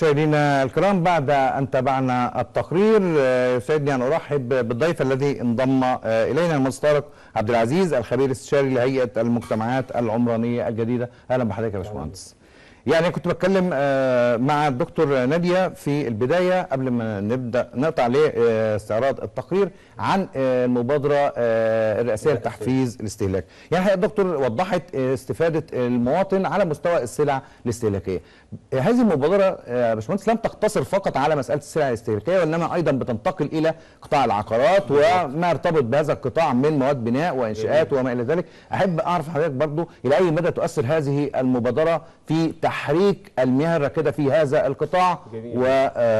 مشاهدينا الكرام بعد ان تابعنا التقرير آه، يسعدني ان ارحب بالضيف الذي انضم آه، الينا المهندس طارق عبد العزيز الخبير الاستشاري لهيئه المجتمعات العمرانيه الجديده اهلا بحضرتك يا باشمهندس يعني كنت بتكلم آه، مع الدكتور ناديه في البدايه قبل ما نبدا نقطع لاستعراض التقرير عن آه، المبادره آه، الرئاسيه لتحفيز الاستهلاك يعني الحقيقة الدكتور وضحت آه، استفاده المواطن على مستوى السلع الاستهلاكيه آه، هذه المبادره آه، يا باشمهندس لم تقتصر فقط على مساله السلع الاستهلاكيه وانما ايضا بتنتقل الى قطاع العقارات وما يرتبط بهذا القطاع من مواد بناء وانشاءات وما الى ذلك احب اعرف حضرتك برضو الى اي مدى تؤثر هذه المبادره في تحريك المياه الراكده في هذا القطاع جميل. و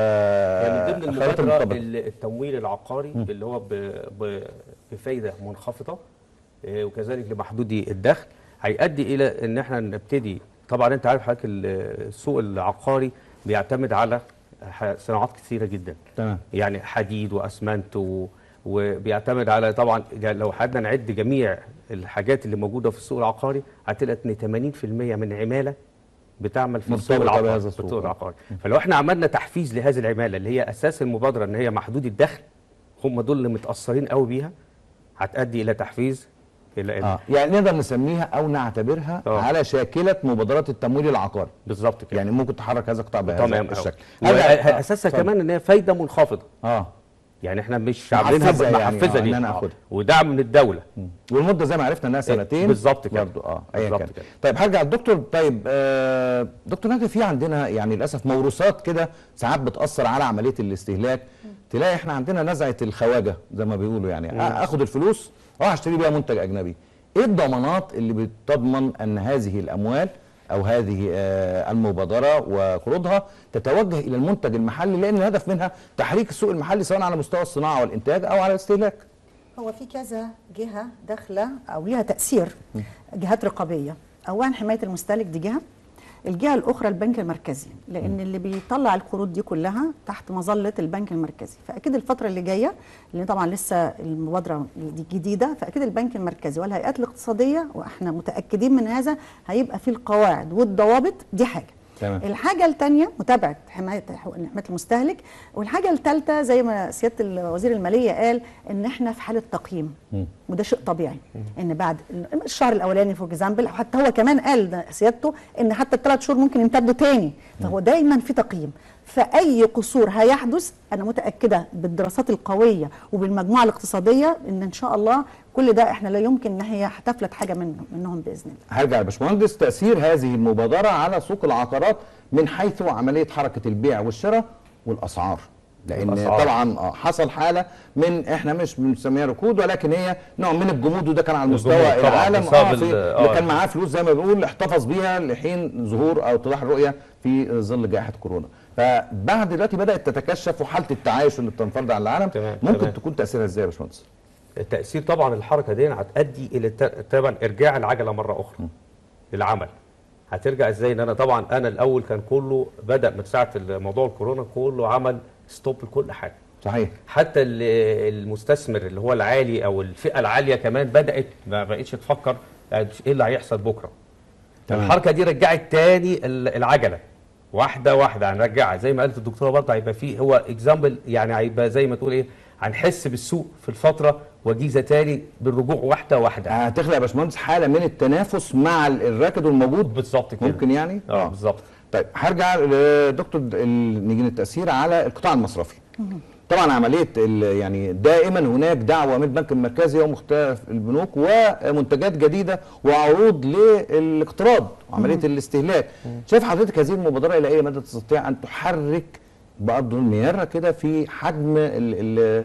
آه، يعني من ضمن الخيارات المبادره المرتبطة. ال- التمويل العقاري اللي هو ب- ب- بفايده منخفضه آه، وكذلك لمحدودي الدخل هيؤدي الى ان احنا نبتدي طبعا انت عارف حضرتك ال- السوق العقاري بيعتمد على ح- صناعات كثيره جدا تمام يعني حديد واسمنت و... وبيعتمد على طبعا يعني لو حدنا نعد جميع الحاجات اللي موجوده في السوق العقاري هتلاقي ان 80% من عماله بتعمل في السوق مرتبطة العقاري بهذا في السوق. السوق العقاري فلو احنا عملنا تحفيز لهذه العماله اللي هي اساس المبادره ان هي محدود الدخل هم دول اللي متاثرين قوي بيها هتؤدي الى تحفيز الى اه يعني نقدر نسميها او نعتبرها آه. على شاكله مبادرات التمويل العقاري بالظبط كده يعني ممكن تحرك هذا القطاع بهذا تمام الشكل أوي. أرجع- آه، واساسها اتفضل. كمان ان هي فايده منخفضه اه يعني احنا مش محفزة عاملينها يعني، محفزه آه، إن ليه أنا آه. آخدها. ودعم من الدوله والمده زي ما عرفنا انها سنتين بالظبط كده. برضو اه ايا بالظبط كان كده. طيب هرجع الدكتور طيب آه دكتور نادي في عندنا يعني للاسف موروثات كده ساعات بتاثر على عمليه الاستهلاك تلاقي احنا عندنا نزعه الخواجه زي ما بيقولوا يعني آه اخد الفلوس واروح اشتري بيها منتج اجنبي ايه الضمانات اللي بتضمن ان هذه الاموال او هذه آه المبادره وقروضها تتوجه الى المنتج المحلي لان الهدف منها تحريك السوق المحلي سواء على مستوى الصناعه والانتاج او على الاستهلاك هو في كذا جهة داخلة أو ليها تأثير جهات رقابية أولا حماية المستهلك دي جهة الجهة الأخرى البنك المركزي لأن اللي بيطلع القروض دي كلها تحت مظلة البنك المركزي فأكيد الفترة اللي جاية لأن طبعا لسه المبادرة دي جديدة فأكيد البنك المركزي والهيئات الاقتصادية وإحنا متأكدين من هذا هيبقى في القواعد والضوابط دي حاجة تمام. الحاجة الثانية متابعة حماية حقوق- حماية المستهلك والحاجة الثالثة زي ما سيادة وزير المالية قال إن إحنا في حالة تقييم وده شيء طبيعي إن بعد الشهر الأولاني فور اكزامبل حتى هو كمان قال ده سيادته إن حتى الثلاث شهور ممكن يمتدوا تاني فهو دايما في تقييم فأي قصور هيحدث أنا متأكدة بالدراسات القوية وبالمجموعة الاقتصادية إن إن شاء الله كل ده إحنا لا يمكن إن هي هتفلت حاجة منهم منهم بإذن الله هرجع يا باشمهندس تاثير هذه المبادره على سوق العقارات من حيث عمليه حركه البيع والشراء والاسعار لان الأسعار. طبعا آه، حصل حاله من احنا مش بنسميها ركود ولكن هي نوع من الجمود وده كان على مستوى الجمود طبعاً، العالم بسبب اه ال- في آه. اللي كان معاه فلوس زي ما بنقول احتفظ بيها لحين ظهور او اتضاح الرؤيه في ظل جائحه كورونا فبعد دلوقتي بدات تتكشف وحاله التعايش اللي بتنفرد على العالم تمام، ممكن تمام. تكون تاثيرها ازاي يا باشمهندس؟ التأثير طبعا الحركة دي هتؤدي إلى ت- طبعا إرجاع العجلة مرة أخرى للعمل هترجع إزاي إن أنا طبعا أنا الأول كان كله بدأ من ساعة موضوع الكورونا كله عمل ستوب لكل حاجة صحيح حتى ال- المستثمر اللي هو العالي أو الفئة العالية كمان بدأت ما بقتش تفكر يعني إيه اللي هيحصل بكرة تمام. الحركة دي رجعت تاني ال- العجلة واحدة واحدة هنرجعها زي ما قالت الدكتورة برضه هيبقى فيه هو اكزامبل يعني هيبقى زي ما تقول ايه هنحس بالسوق في الفترة وجيزة تاني بالرجوع واحدة واحدة هتخلق يا باشمهندس حاله من التنافس مع ال- الراكد والموجود بالظبط كده ممكن يعني اه بالظبط طيب هرجع لدكتور ال- نيجي التاثير على القطاع المصرفي طبعا عمليه ال- يعني دائما هناك دعوه من البنك المركزي ومختلف البنوك ومنتجات جديده وعروض للاقتراض وعمليه الاستهلاك شايف حضرتك هذه المبادره الى اي مدى تستطيع ان تحرك بقدر الميره كده في حجم ال- ال-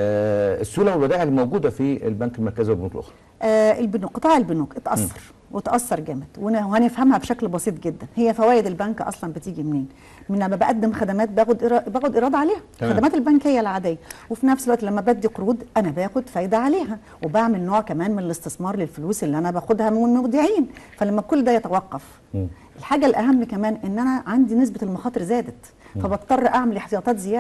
آه، السيوله والودائع الموجوده في البنك المركزي والبنوك الاخرى آه البنوك قطاع البنوك اتأثر وتأثر جامد ون- وهنفهمها بشكل بسيط جدا هي فوائد البنك أصلا بتيجي منين من لما بقدم خدمات باخد إرا- باخد إيراد عليها تمام. الخدمات البنكية العادية وفي نفس الوقت لما بدي قروض أنا باخد فايدة عليها وبعمل نوع كمان من الاستثمار للفلوس اللي أنا باخدها من المودعين فلما كل ده يتوقف الحاجة الأهم كمان إن أنا عندي نسبة المخاطر زادت فبضطر أعمل احتياطات زيادة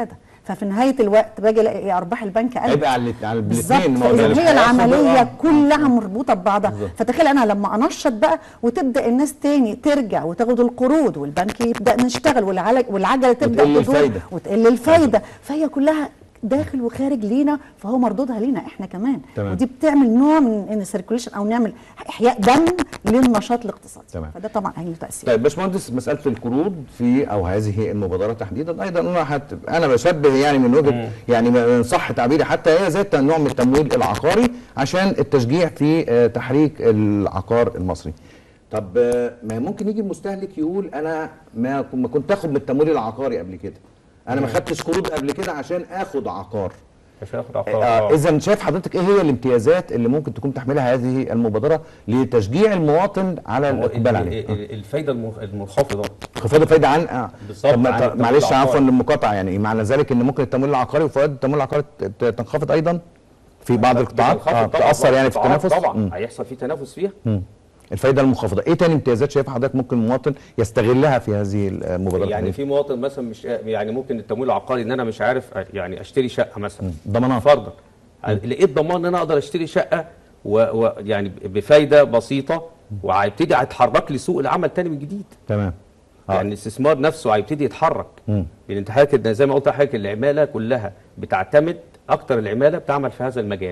ففي نهايه الوقت باجي الاقي إيه؟ ارباح البنك قلت هيبقى على الات- على بالظبط الاثنين فاذا هي هياخد- العمليه آه. كلها مربوطه ببعضها بالظبط. فتخيل انا لما انشط بقى وتبدا الناس تاني ترجع وتاخد القروض والبنك يبدا نشتغل والعجله والعجله تبدا وتقل تدور الفايدة. وتقل الفايده فهي كلها داخل وخارج لينا فهو مردودها لينا احنا كمان تمام. ودي بتعمل نوع من ان سيركوليشن او نعمل احياء دم للنشاط الاقتصادي تمام. فده طبعا هي له تاثير طيب باشمهندس مساله القروض في او هذه المبادرات تحديدا ايضا انا حت انا بشبه يعني من وجهه يعني من صح تعبيري حتى هي ذات نوع من التمويل العقاري عشان التشجيع في آه، تحريك العقار المصري. طب آه، ما ممكن يجي المستهلك يقول انا ما ما كنت اخد من التمويل العقاري قبل كده. انا ما خدتش قروض قبل كده عشان اخد عقار. مش هياخد عقار آه آه. اذا شايف حضرتك ايه هي الامتيازات اللي ممكن تكون تحملها هذه المبادره لتشجيع المواطن على هو الاقبال ال- عليه؟ آه. ال- الفايده المنخ- المنخفضه خفاض الفايده عن آه. بالظبط، طب ما- عن طب التمويل معلش العقاري. عفوا للمقاطعه يعني معنى ذلك ان ممكن التمويل العقاري وفوائد التمويل العقاري ت- ت- تنخفض ايضا في بعض القطاعات بتنخفض آه طبعاً. تاثر يعني في القطاعات التنافس طبعا مم. هيحصل في تنافس فيها مم. الفايده المنخفضه ايه تاني امتيازات شايف حضرتك ممكن المواطن يستغلها في هذه المبادرات يعني في مواطن مثلا مش يعني ممكن التمويل العقاري ان انا مش عارف يعني اشتري شقه مثلا ضمانات فرضا لقيت ضمان ان انا اقدر اشتري شقه ويعني بفايده بسيطه وهيبتدي هيتحرك لي سوق العمل تاني من جديد تمام آه. يعني الاستثمار نفسه هيبتدي يتحرك مم. لان انت حضرتك زي ما قلت لحضرتك العماله كلها بتعتمد اكتر العماله بتعمل في هذا المجال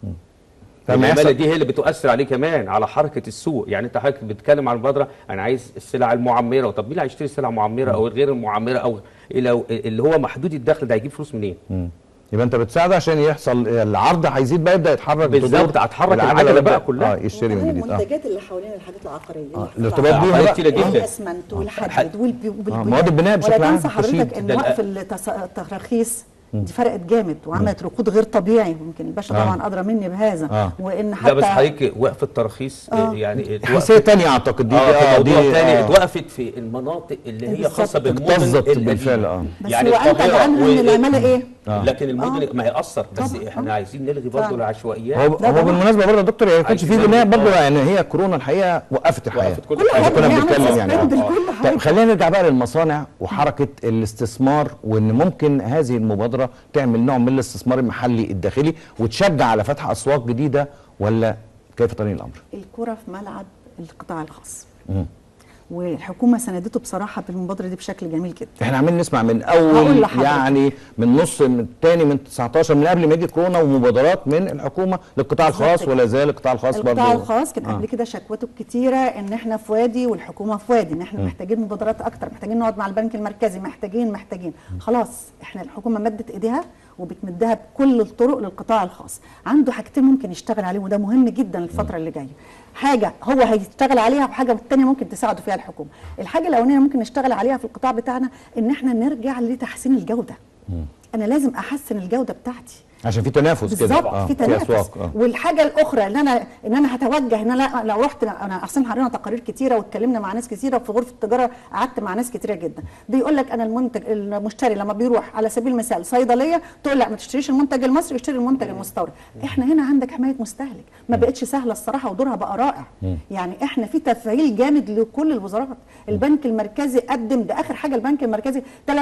فما العماله يحصل دي هي اللي بتؤثر عليه كمان على حركه السوق يعني انت حضرتك بتتكلم عن المبادره انا عايز السلع المعمره طب مين اللي هيشتري السلع المعمره او غير المعمره او الى اللي هو محدود الدخل ده هيجيب فلوس منين؟ مم. يبقى انت بتساعده عشان يحصل العرض هيزيد بقى يبدا يتحرك بالظبط، تدور هتحرك العجلة العجلة بقى يبدأ- كلها. اه يشتري من وكمان جديد اه المنتجات اللي حوالين الحاجات العقاريه آه، اللي الارتباط بيها عقارية بقى كتيرة جدا. الاسمنت والحديد والبي- والبناء مواد البناء بشكل ولا عام، تنسى حضرتك تشييد. ان ده وقف الأ- التص- التراخيص دي فرقت جامد وعملت ركود غير طبيعي ممكن الباشا آه. طبعا ادرى مني بهذا آه. وان لا حتى بس حضرتك وقف الترخيص آه. يعني حساسيه تانية اعتقد دي اه في آه، موضوع دي تاني آه. اتوقفت في المناطق اللي هي بالظبط. خاصه بالمدن اكتظت القديمة. بالفعل اه بس يعني هو انتج القاهرة عنها و- ان العماله ايه؟ آه. لكن المدن آه. ما هيأثر بس طبعاً، احنا طبعاً. عايزين نلغي برضه فعلا. العشوائيات هو لا هو طبعاً. بالمناسبه برضه يا دكتور يعني ما كانش عايزين في بناء نعمل- برضه آه. يعني هي كورونا الحقيقه وقفت الحياه وقفت كل كل حاجة. حاجه كنا بنعمل بنتكلم يعني suspend آه. لكل طيب حاجه خلينا نرجع بقى للمصانع وحركه الاستثمار وان ممكن هذه المبادره تعمل نوع من الاستثمار المحلي الداخلي وتشجع على فتح اسواق جديده ولا كيف ترين الامر؟ الكره في ملعب القطاع الخاص مم. والحكومه ساندته بصراحه بالمبادره دي بشكل جميل جدا احنا عمالين نسمع من هقول اول لحضرتك. يعني من نص من الثاني من 19 من قبل ما يجي كورونا ومبادرات من الحكومه للقطاع بالظبط الخاص كده. ولا زال القطاع الخاص برضه القطاع الخاص كان آه. قبل كده شكوته كتيره ان احنا في وادي والحكومه في وادي ان احنا محتاجين مبادرات اكتر محتاجين نقعد مع البنك المركزي محتاجين محتاجين خلاص احنا الحكومه مدت ايديها وبتمدها بكل الطرق للقطاع الخاص عنده حاجتين ممكن يشتغل عليهم وده مهم جدا الفتره اللي جايه حاجه هو هيشتغل عليها وحاجه الثانيه ممكن تساعده فيها الحكومه الحاجه الاولانيه ممكن نشتغل عليها في القطاع بتاعنا ان احنا نرجع لتحسين الجوده انا لازم احسن الجوده بتاعتي عشان في تنافس كده بالظبط آه، في تنافس اسواق آه. والحاجه الاخرى ان انا ان انا هتوجه ان انا لو رحت انا اصلا قرينا تقارير كتيره واتكلمنا مع ناس كتيره وفي غرفه التجاره قعدت مع ناس كتيره جدا بيقول لك انا المنتج المشتري لما بيروح على سبيل المثال صيدليه تقول لا ما تشتريش المنتج المصري اشتري المنتج المستورد احنا هنا عندك حمايه مستهلك ما بقتش سهله الصراحه ودورها بقى رائع يعني احنا في تفعيل جامد لكل الوزارات البنك المركزي قدم ده اخر حاجه البنك المركزي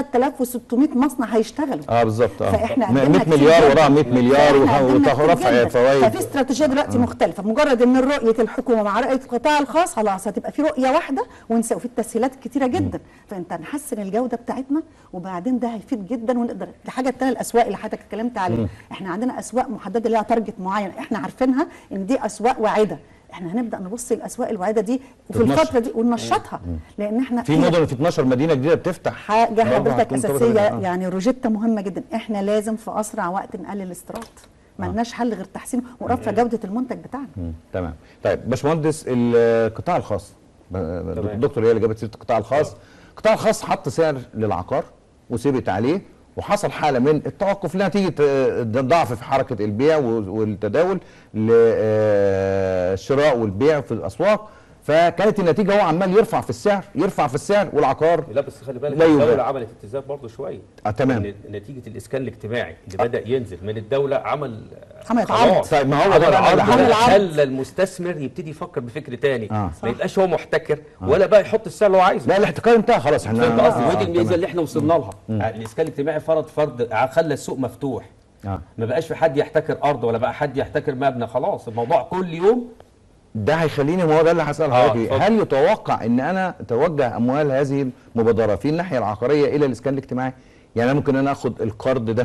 3600 مصنع هيشتغلوا اه بالظبط اه فاحنا م- قدمنا 100 كتير مليار جداً. وراها 100 مليار فإحنا وه- قدمنا وتاخد كتير رفع جداً. فوائد ففي استراتيجيه دلوقتي مختلفه مجرد ان رؤيه الحكومه مع رؤيه القطاع الخاص خلاص هتبقى في رؤيه واحده ونسوي في التسهيلات كتيره جدا فانت نحسن الجوده بتاعتنا وبعدين ده هيفيد جدا ونقدر الحاجه الثانيه الاسواق اللي حضرتك اتكلمت عليها احنا عندنا اسواق محدده ليها تارجت معين احنا عارفينها ان دي اسواق واعده احنا هنبدا نبص الاسواق الواعده دي وفي تتنشط. الفتره دي وننشطها لان احنا في مدن في 12 مدينه جديده بتفتح حاجه برضه حضرتك هتكون طبعاً- اساسيه آه. يعني روجيتا مهمه جدا احنا لازم في اسرع وقت نقلل الاستيراد ما لناش حل غير تحسين ورفع جوده المنتج بتاعنا مم، تمام طيب باشمهندس القطاع الخاص ب- ب- الدكتور هي اللي جابت سيره القطاع الخاص القطاع الخاص حط سعر للعقار وثبت عليه وحصل حاله من التوقف نتيجه آه، ضعف في حركه البيع و- والتداول للشراء والبيع في الاسواق فكانت النتيجه هو عمال يرفع في السعر يرفع في السعر والعقار لا بس خلي بالك لا يبقى. الدوله عملت اتزان برضه شويه آه تمام إن نتيجه الاسكان الاجتماعي اللي بدا ينزل من الدوله عمل عملت خلاص. عرض. طيب ما هو ده عمل بقى عرض اللي عمل خلى- عرض. خلى المستثمر يبتدي يفكر بفكر تاني آه. ما يبقاش هو محتكر ولا بقى يحط السعر اللي هو عايزه لا الاحتكار انتهى خلاص احنا فهمت قصدي آه، ودي آه، الميزه تمام. اللي احنا وصلنا لها الاسكان الاجتماعي فرض فرض خلى السوق مفتوح آه. ما بقاش في حد يحتكر ارض ولا بقى حد يحتكر مبنى خلاص الموضوع كل يوم ده هيخليني ما هو ده اللي هسال آه، حضرتك اتفضل. هل يتوقع ان انا توجه اموال هذه المبادره في الناحيه العقاريه الى الاسكان الاجتماعي يعني أنا ممكن انا اخد القرض ده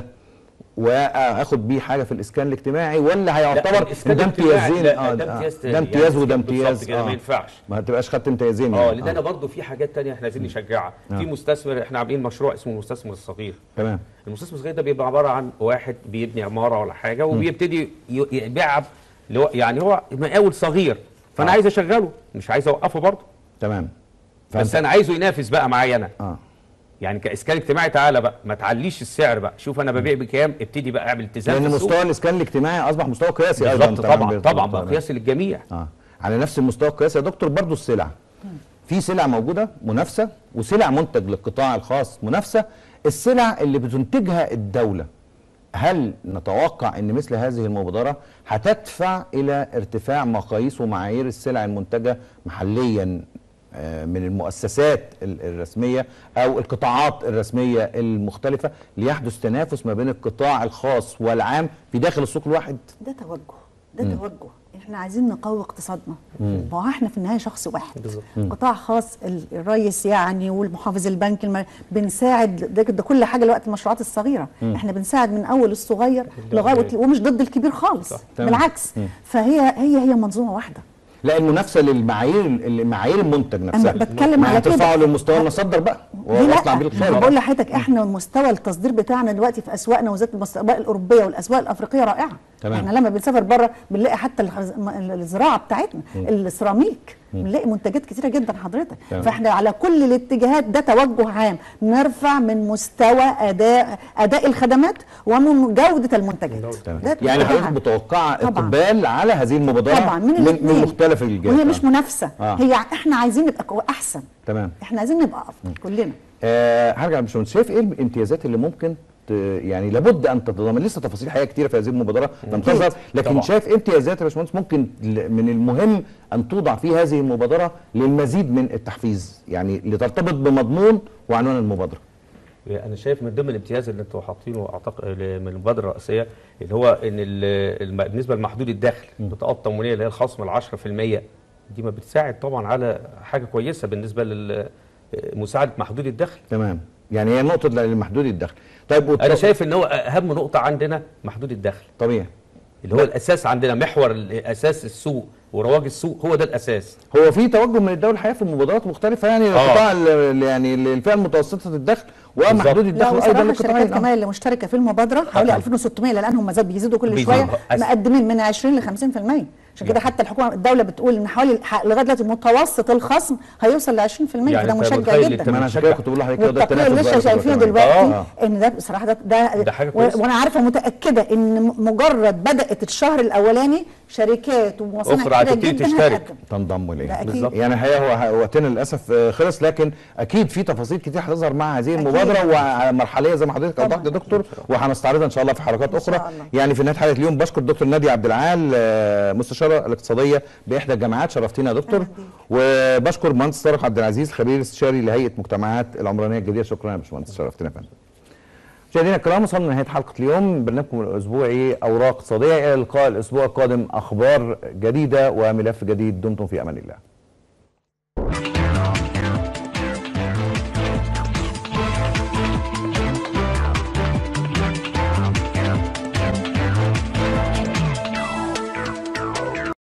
واخد بيه حاجه في الاسكان الاجتماعي ولا لا، هيعتبر الإسكان ده الاجتماعي امتيازين لا، آه، ده آه، امتياز تاني. ده يعني امتياز وده بالظبط امتياز كده، ما ينفعش. ما تبقاش خدت امتيازين اه يعني لان انا برضو في حاجات تانية احنا عايزين نشجعها آه. في مستثمر احنا عاملين مشروع اسمه المستثمر الصغير تمام المستثمر الصغير ده بيبقى عباره عن واحد بيبني عماره ولا حاجه وبيبتدي ي- يبيعها اللي هو يعني هو مقاول صغير فانا آه. عايز اشغله مش عايز اوقفه برضه تمام بس فأنت- انا عايزه ينافس بقى معايا انا اه يعني كاسكان اجتماعي تعالى بقى ما تعليش السعر بقى شوف انا ببيع بكام ابتدي بقى اعمل التزام لان في السوق. مستوى الاسكان الاجتماعي اصبح مستوى قياسي ايضا بالظبط طبعا بال- طبعا بقى بالطبع. قياسي للجميع اه على نفس المستوى القياسي يا دكتور برضو السلع في سلع موجوده منافسه وسلع منتج للقطاع الخاص منافسه السلع اللي بتنتجها الدوله هل نتوقع ان مثل هذه المبادره هتدفع الى ارتفاع مقاييس ومعايير السلع المنتجه محليا آه، من المؤسسات ال- الرسميه او القطاعات الرسميه المختلفه ليحدث تنافس ما بين القطاع الخاص والعام في داخل السوق الواحد ده توجه ده توجه احنا عايزين نقوي اقتصادنا ما هو احنا في النهايه شخص واحد بالظبط. قطاع خاص ال- الرئيس يعني والمحافظ البنك الم... بنساعد ده, ده كل حاجه الوقت المشروعات الصغيره احنا بنساعد من اول الصغير لغايه ومش ضد الكبير خالص تمام. بالعكس فهي هي هي منظومه واحده لا المنافسه للمعايير المعايير المنتج نفسها بتكلم ما على كده. هترفعه للمستوى المصدر بقى ليه واطلع لا بيه ما الخارج بقول لحضرتك احنا مستوى التصدير بتاعنا دلوقتي في اسواقنا وذات الاسواق الاوروبيه والاسواق الافريقيه رائعه تمام. احنا لما بنسافر بره بنلاقي حتى الخز- م- الزراعه بتاعتنا السيراميك بنلاقي منتجات كتيره جدا حضرتك تمام. فاحنا على كل الاتجاهات ده توجه عام نرفع من مستوى اداء اداء الخدمات ومن جوده المنتجات تمام. ده يعني اتجاه حضرتك عام. متوقعه طبعاً. اقبال على هذه المبادره طبعا من, من, من الاثنين. مختلف الجهات وهي آه. مش منافسه آه. هي احنا عايزين نبقى كو- احسن تمام احنا عايزين نبقى افضل كلنا آه هرجع للباشمهندس شايف ايه الامتيازات اللي ممكن ت- يعني لابد ان تتضمن لسه تفاصيل حقيقه كتيره في هذه المبادره لم تظهر لكن طبعاً. شايف ايه امتيازات يا باشمهندس ممكن ل- من المهم ان توضع في هذه المبادره للمزيد من التحفيز يعني لترتبط بمضمون وعنوان المبادره انا شايف من ضمن الامتياز اللي انتوا حاطينه اعتقد من المبادره الرئيسيه اللي هو ان ال- الم- بالنسبه لمحدود الدخل البطاقه التموينيه اللي هي الخصم ال 10% دي ما بتساعد طبعا على حاجه كويسه بالنسبه لمساعده محدود الدخل تمام يعني هي نقطه لمحدود الدخل طيب وت- انا شايف ان هو اهم نقطه عندنا محدود الدخل طبيعي اللي هو الاساس عندنا محور اساس السوق ورواج السوق هو ده الاساس هو في توجه من الدوله الحقيقه في مبادرات مختلفه يعني آه. القطاع ال- يعني الفئه المتوسطه الدخل ومحدود بالظبط. لا الدخل وصراحه ايضا الشركات للقطاعين كمان اللي مشتركه في المبادره حوالي 2600 لان هم زاد بيزيدوا كل بيزيدوا. شويه أس- مقدمين من 20 ل 50% عشان كده حتى الحكومه الدوله بتقول ان حوالي ح- لغايه دلوقتي متوسط الخصم هيوصل ل 20% يعني فده أنت مشجع متخيل جدا أنت ما انا عشان كده كنت بقول لحضرتك كده ده والتقرير اللي التنافس لسه بقى شايفينه كمان. دلوقتي آه. ان ده بصراحه ده ده, ده حاجة و- كويسة. وانا عارفه متاكده ان م- مجرد بدات الشهر الاولاني شركات ومصانع أخرى كتيرة هتبتدي جداً تشترك. هتقدم. تنضموا ده اليه أكيد. بالظبط. يعني الحقيقه هو وقتنا للاسف آه، خلص لكن اكيد في تفاصيل كتير هتظهر مع هذه أكيد. المبادره ومرحليه زي ما حضرتك طبعاً. اوضحت يا دكتور وهنستعرضها ان شاء الله في حلقات إن شاء اخرى الله. يعني في نهايه حلقه اليوم بشكر الدكتور ناديه عبد العال آه، مستشاره الاقتصاديه باحدى الجامعات شرفتينا يا دكتور أهلا بيك. وبشكر مهندس طارق عبد العزيز خبير استشاري لهيئه مجتمعات العمرانيه الجديده شكرا يا باشمهندس شرفتنا يا فندم مشاهدينا الكرام وصلنا لنهايه حلقه اليوم برنامجكم الاسبوعي اوراق اقتصاديه الى اللقاء الاسبوع القادم اخبار جديده وملف جديد دمتم في امان الله